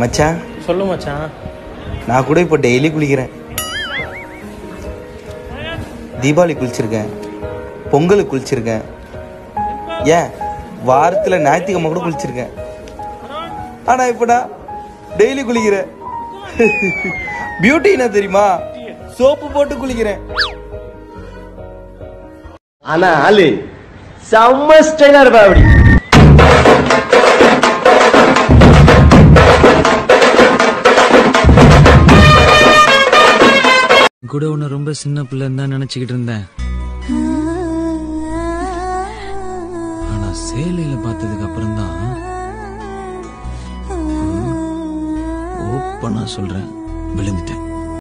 மச்சான் சொல்லு மச்சான் நான் கூட இப்போ டெய்லி குளிக்கிறேன் தீபாவளி குளிச்சிருக்கேன் பொங்கலுக்கு குளிச்சிருக்கேன் ஏன் வாரத்தில் ஞாயிற்றுக்கிழமை கூட குளிச்சிருக்கேன் ஆனா இப்போ நான் டெய்லி குளிக்கிறேன் பியூட்டி என்ன தெரியுமா சோப்பு போட்டு குளிக்கிறேன் ஆனா ஆளு செம்ம ஸ்டைலா இருப்பா அப்படி கூட உன்னை ரொம்ப சின்ன பிள்ளைன்னு தான் நினைச்சுக்கிட்டு இருந்தேன் ஆனா சேலையில பார்த்ததுக்கு அப்புறம் தான் ஓப்பனா சொல்றேன் விழுந்துட்டேன்